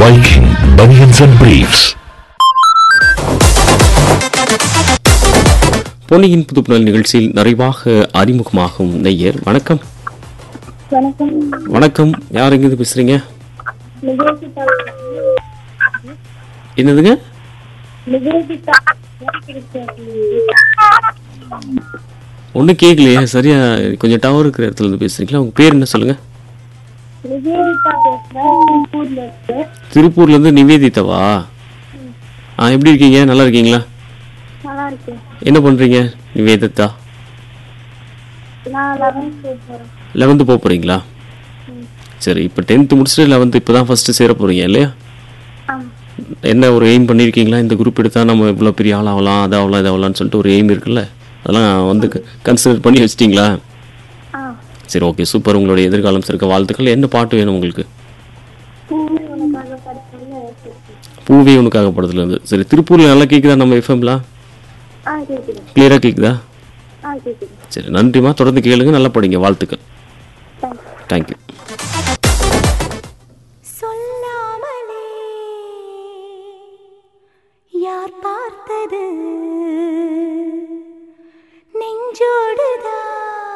Viking Bunions and Briefs. பொன்னியின் புதுப்புணல் நிகழ்ச்சியில் நிறைவாக அறிமுகமாகும் நெய்யர் வணக்கம் வணக்கம் வணக்கம் யார் எங்கிருந்து பேசுறீங்க நிவேதிதா என்னதுங்க நிவேதிதா ஒன்றும் கேட்கலையே சரியா கொஞ்சம் டவர் இருக்கிற இடத்துல இருந்து பேசுறீங்களா உங்க பேர் என்ன சொல்லுங்க நிவேதிதா பேசுறேன் திருப்பூர்ல இருக்கு திருப்பூர்ல இருந்து நிவேதிதாவா ஆ எப்படி இருக்கீங்க நல்லா இருக்கீங்களா நல்லா இருக்கு என்ன பண்றீங்க நிவேதிதா நான் லெவன்த் போறேன் லெவன்த்து போக போறீங்களா சரி இப்போ டென்த்து முடிச்சுட்டு லெவன்த்து இப்போ தான் ஃபஸ்ட்டு சேர போறீங்க இல்லையா ஆமா என்ன ஒரு எய்ம் பண்ணியிருக்கீங்களா இந்த குரூப் எடுத்தால் நம்ம இவ்வளோ பெரிய ஆள் ஆகலாம் அது ஆகலாம் இது ஆகலாம்னு சொல்லிட்டு ஒரு எய்ம் இருக்குல்ல அதெல்லாம் வந்து கன்சிடர் பண்ணி வச்சிட்டிங்களா ஆ சரி ஓகே சூப்பர் உங்களுடைய எதிர்காலம் சிறக்க வாழ்த்துக்கள் என்ன பாட்டு வேணும் உங்களுக்கு பூமி உனக்காக படிச்சோன்னு பூவே உனக்காக படத்துல இருந்து சரி திருப்பூர்ல நல்லா கேக்குதா நம்ம எஃப்எம்ல ஆ கேக்குது கிளியரா கேக்குதா ஆ கேக்குது சரி நன்றிமா தொடர்ந்து கேளுங்க நல்லா படிங்க வாழ்த்துக்கள் தேங்க்ஸ் தேங்க்யூ சொல்லாமலே யார் பார்த்தது